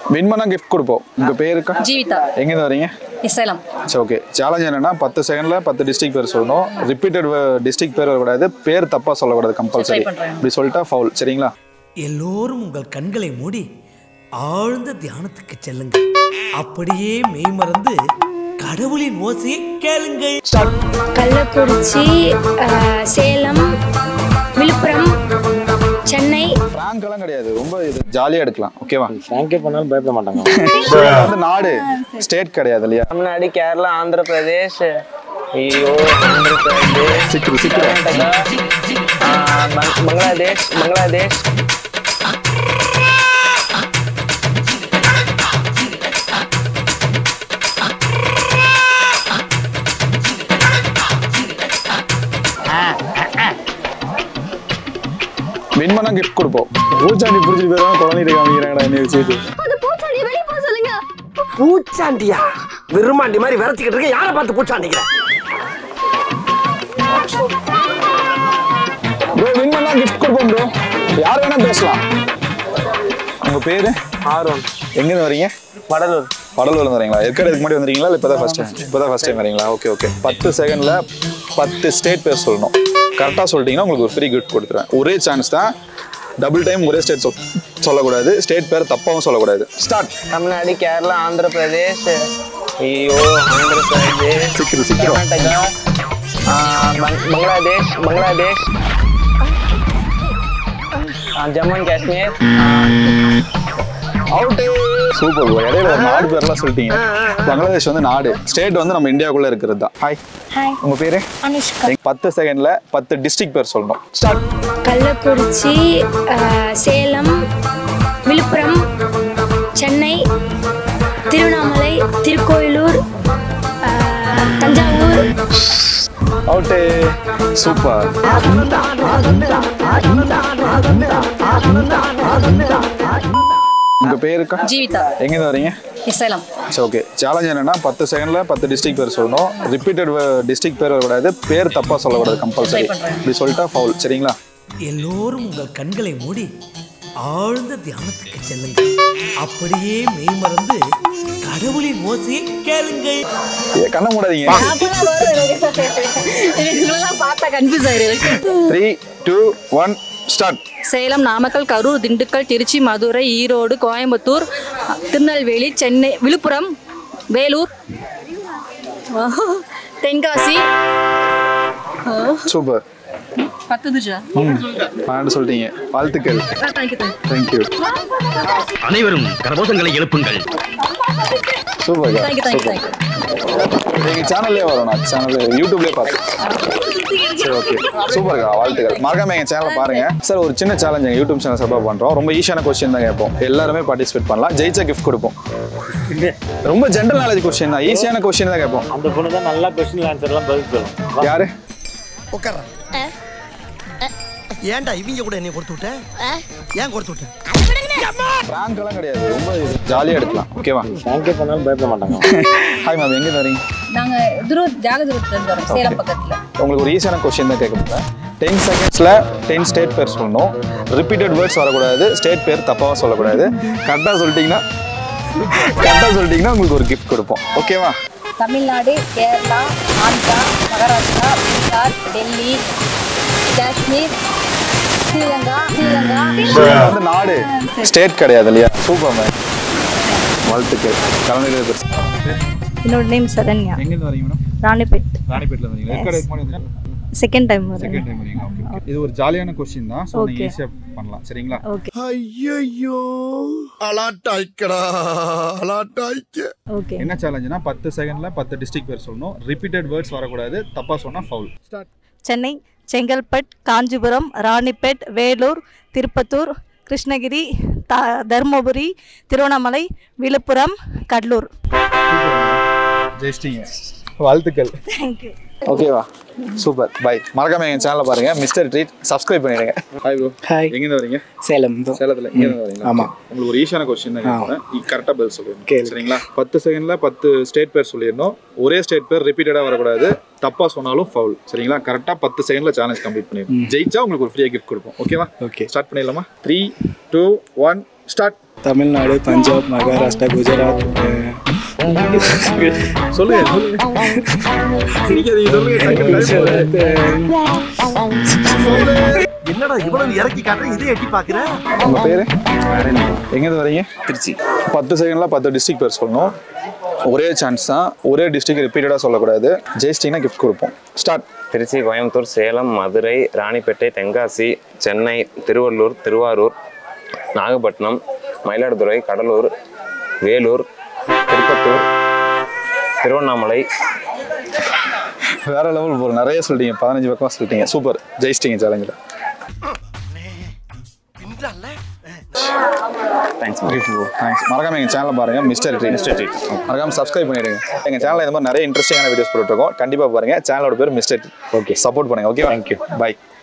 Win பண்ணா gift கொடுப்போம் உங்க பேருக்கா ஜீவிதா எங்கேருந்து வரீங்க சேலம் சரி ஓகே சேலஞ்ச் என்னன்னா பத்து செகண்ட்ல பத்து டிஸ்ட்ரிக்ட் பேர் சொல்லணும் ரிப்பீட்டட் டிஸ்ட்ரிக்ட் பேர் வரக்கூடாது பேர் தப்பா சொல்லக்கூடாது கம்பல்சரி Try பண்றேன். இப்படி சொல்லிட்டா ஃபவுல் சரிங்களா எல்லோரும் உங்கள் கண்களை மூடி ஆழ்ந்த தியானத்துக்கு செல்லுங்கள் அப்படியே மெய்மறந்து கடவுளின் ஓசையை கேளுங்கள் கள்ளக்குறிச்சி அஹ், சேலம் விழுப்புரம் சென்னை ஃப்ராங்க் எல்லாம் கிடையாது ரொம்ப இது ஜாலியா எடுக்கலாம் ஓகேவா ஃப்ராங்கே பண்ணாலும் பயப்பட மாட்டாங்க இது வந்து நாடு ஸ்டேட் கிடையாது இல்லையா தமிழ்நாடு கேரளா ஆந்திர பிரதேஷ் ஐயோ ஆந்திர பிரதேஷ் சீக்கிரம் சீக்கிரம் கர்நாடகா ஆ, பங்- பங்களாதேஷ் பங்களாதேஷ் வின் பண்ணா கிஃப்ட் கொடுப்போம் பூச்சாண்டி பிடிச்சிட்டு போயிருவாங்க குழந்தைகிட்ட காமிக்கிறாங்கடா என்ன வச்சுட்டு பூச்சாண்டியா விருமாண்டி மாதிரி விரச்சிக்கிட்டு இருக்க யாரை பார்த்து பூச்சாண்டிக்கிற ப்ரோ வின் பண்ணா கிஃப்ட் கொடுப்போம் ப்ரோ யார் வேணா பேசலாம் உங்க பேரு ஆர்வம் எங்கேருந்து வரீங்க வடலூர் வடலூர்ல வரீங்களா ஏற்கனவே இதுக்கு முன்னாடி வந்தீங்களா இல்லை இப்போதான் ஃபர்ஸ்ட் டைம் இப்போதான் ஃபர்ஸ்ட் டைம் வரீங்களா ஓகே ஓகே பத்து செகண்ட்ல பத்து ஸ்டேட் பேர் சொல்லணும் கரெக்டாக சொல்லிட்டீங்கன்னா உங்களுக்கு ஒரு ஃப்ரீ கிஃப்ட் கொடுத்துருவேன் ஒரே சான்ஸ் தான் டபுள் டைம் ஒரே ஸ்டேட் சொல் சொல்லக்கூடாது ஸ்டேட் பேர் தப்பாகவும் சொல்லக்கூடாது ஸ்டார்ட் தமிழ்நாடு கேரளா ஆந்திர பிரதேஷ் ஐயோ ஆந்திர பிரதேஷ் சீக்கிரம் சீக்கிரம் கர்நாடகா ஆ, பங்- பங்களாதேஷ் பங்களாதேஷ் ஆ, Jammu and Kashmir out super bro இடையில ஒரு நாடு பேர்லாம் சொல்லிட்டீங்க பங்களாதேஷ் வந்து நாடு ஸ்டேட் வந்து நம்ம இந்தியாவுக்குள்ள இருக்கிறது தான் ஹாய் ஹாய் உங்க பேரு அனுஷ்கா பத்து செகண்ட்ல பத்து டிஸ்ட்ரிக்ட் பேர் சொல்லணும் ஸ்டார்ட் கள்ளக்குறிச்சி அஹ், சேலம் விழுப்புரம் சென்னை திருவண்ணாமலை திருக்கோயிலூர் அஹ், தஞ்சாவூர் அவுட்டு சூப்பர் உங்க பேருக்கா ஜீவிதா எங்கேருந்து வரீங்க சேலம் சரி ஓகே சேலஞ்ச் என்னன்னா பத்து செகண்ட்ல பத்து டிஸ்ட்ரிக்ட் பேர் சொல்லணும் ரிப்பீட்டட் டிஸ்ட்ரிக்ட் பேர் வரக்கூடாது பேர் தப்பா சொல்லக்கூடாது கம்பல்சரி Try பண்றேன். இப்படி சொல்லிட்டா ஃபவுல் சரிங்களா எல்லோரும் உங்கள் கண்களை மூடி ஆழ்ந்த தியானத்துக்கு செல்லுங்கள் அப்படியே மெய்மறந்து கடவுளின் ஓசையை கேளுங்கள் ஏ, கண்ணை மூடாதீங்க இதெல்லாம் பார்த்தா கன்ஃபியூஸ் ஆயிருக்கு three two one start Salem Namakkal Karur Dindigul Trichy Madurai Erode Coimbatore Tirunelveli Chennai Villupuram Vellore Tenkasi super பத்து துஜா பன்னெண்டு சொல்லிட்டீங்க வாழ்த்துக்கள் தேங்க்யூ தேங்க்யூ அனைவரும் கரகோஷங்களை எழுப்புங்கள் சூப்பர் தேங்க்யூ தேங்க்யூ தேங்க்யூ எங்க சேனல்லே வரும் நான் சேனல் யூடியூப்லேயே பார்த்தேன் சரி ஓகே சூப்பர்க்கா வாழ்த்துக்கள் மறக்காம எங்க சேனலை பாருங்க சார் ஒரு சின்ன சேலஞ்ச் எங்க யூடியூப் சேனல் சப்போர்ட் பண்றோம் ரொம்ப ஈஸியான கொஸ்டின் தான் கேட்போம் எல்லாருமே பார்ட்டிசிபேட் பண்ணலாம் ஜெயிச்சா கிஃப்ட் கொடுப்போம் ரொம்ப ஜென்ரல் நாலேஜ் கொஸ்டின் தான் ஈஸியான கொஸ்டின் தான் கேட்போம் அந்த பொண்ணு தான் நல்லா கொஸ்டின் ஆன்சர்லாம் பதில் சொல்லும் யாரு உட்கார்றேன் ஏன்டா இவங்க கூட என்னை கொடுத்து விட்ட ஏன் கொடுத்து விட்ட பிராங்க் எல்லாம் கிடையாது ரொம்ப ஜாலியா எடுக்கலாம் ஓகேவா ஃப்ராங்கே பண்ணாலும் பயப்பட மாட்டாங்க ஹாய் மேம் எங்க வரீங்க நாங்கள் துருவ ஜாகதுரத்துலேருந்து வரோம் சேலம் பக்கத்தில் உங்களுக்கு ஒரு ஈஸியான கொஸ்டின் தான் கேட்க போகிறேன் டென் செகண்ட்ஸில் டென் ஸ்டேட் பேர் சொல்லணும் ரிப்பீட்டட் வேர்ட்ஸ் வரக்கூடாது ஸ்டேட் பேர் தப்பாக சொல்லக்கூடாது கரெக்டாக சொல்லிட்டீங்கன்னா கரெக்டாக சொல்லிட்டீங்கன்னா உங்களுக்கு ஒரு கிஃப்ட் கொடுப்போம் ஓகேவா தமிழ்நாடு கேரளா ஆந்திரா மகாராஷ்டிரா பீகார் டெல்லி காஷ்மீர் ஸ்ரீலங்கா ஸ்ரீலங்கா வந்து நாடு ஸ்டேட் கிடையாது இல்லையா சூப்பர் மேம் வாழ்த்துக்கள் கலந்துக்கிறது பெருசு என்னோட நேம் சரண்யா எங்கேருந்து வரீங்க மேடம் ராணிப்பேட் ராணிப்பேட்டில் வரீங்க ஏற்காடு செகண்ட் டைம் வரேன் செகண்ட் டைம் வரீங்களா ஓகே ஓகே இது ஒரு ஜாலியான கொஸ்டின் தான் ஸோ நீங்கள் Okay. ஈஸியாக பண்ணலாம் சரிங்களா ஓகே ஐயோ அலாட்டாய்க்கடா அலாட்டாய்க்க ஓகே என்ன சேலஞ்சுனா பத்து செகண்ட்ல பத்து டிஸ்ட்ரிக்ட் பேர் சொல்லணும் ரிப்பீட்டட் வேர்ட்ஸ் வரக்கூடாது தப்பாக சொன்னால் ஃபவுல் சென்னை செங்கல்பட் காஞ்சிபுரம் ராணிப்பேட் வேலூர் திருப்பத்தூர் கிருஷ்ணகிரி த தருமபுரி திருவண்ணாமலை விழுப்புரம் கடலூர் ஜெயிச்சிட்டீங்க வாழ்த்துக்கள் தேங்க்யூ ஓகேவா சூப்பர் பை மறக்காம எங்க சேனலை பாருங்க மிஸ்டர் ட்ரீட் சப்ஸ்கிரைப் பண்ணிடுங்க ஹாய் ப்ரோ ஹாய் எங்கேருந்து வரீங்க சேலம் சேலத்துல எங்கேருந்து வரீங்க ஆமா. உங்களுக்கு ஒரு ஈஸியான கொஸ்டின் தான் கேட்குறேன் கரெக்டாக பதில் சொல்லுங்க கேளு. சரிங்களா பத்து செகண்ட்ல பத்து ஸ்டேட் பேர் சொல்லிடணும் ஒரே ஸ்டேட் பேர் ரிப்பீட்டடாக வரக்கூடாது தப்பா சொன்னாலும் ஃபவுல் சரிங்களா கரெக்டாக பத்து செகண்ட்ல சேலஞ்ச் கம்ப்ளீட் பண்ணிடணும் ஜெயிச்சா உங்களுக்கு ஒரு ஃப்ரீயாக கிஃப்ட் கொடுப்போம் ஓகேவா ஓகே ஸ்டார்ட் பண்ணிடலாமா three two one start Tamil Nadu Punjab Maharashtra Gujarat சொல்லுங்க சொல்லுங்க நீங்க அதை சொல்லுங்க என்னடா இவ்வளவு இறக்கி காட்டுற இதே எட்டி பாக்குற உங்க பேரு எங்கேருந்து வரீங்க திருச்சி பத்து செகண்ட்ல பத்து டிஸ்ட்ரிக்ட் பேர் சொல்லணும் ஒரே சான்ஸ் தான் ஒரே டிஸ்ட்ரிக்ட் ரிப்பீட்டடாக சொல்லக்கூடாது ஜெயிச்சிட்டிங்கன்னா கிஃப்ட் கொடுப்போம் ஸ்டார்ட் திருச்சி கோயம்புத்தூர் சேலம் மதுரை ராணிப்பேட்டை தென்காசி சென்னை திருவள்ளூர் திருவாரூர் நாகப்பட்டினம் மயிலாடுதுறை கடலூர் வேலூர் திருப்பத்தூர் திருவண்ணாமலை வேற லெவல் போகிறோம் நிறைய சொல்லிட்டீங்க பதினஞ்சு பக்கமாக சொல்லிட்டீங்க சூப்பர் ஜெயிச்சிட்டிங்க சேலஞ்சில் தேங்க்ஸ் தேங்க்ஸ் மறக்காம எங்கள் சேனலை பாருங்க மிஸ்டர் ட்ரீட் மிஸ்டர் ட்ரீட் மறக்காம சப்ஸ்கிரைப் பண்ணிடுங்க எங்கள் சேனலில் இந்த மாதிரி நிறைய இன்ட்ரெஸ்டிங்கான வீடியோஸ் போட்டுருக்கோம் கண்டிப்பாக பாருங்க சேனலோட பேர் மிஸ்டர் ஓகே சப்போர்ட் பண்ணுங்க ஓகே தேங்க்யூ பை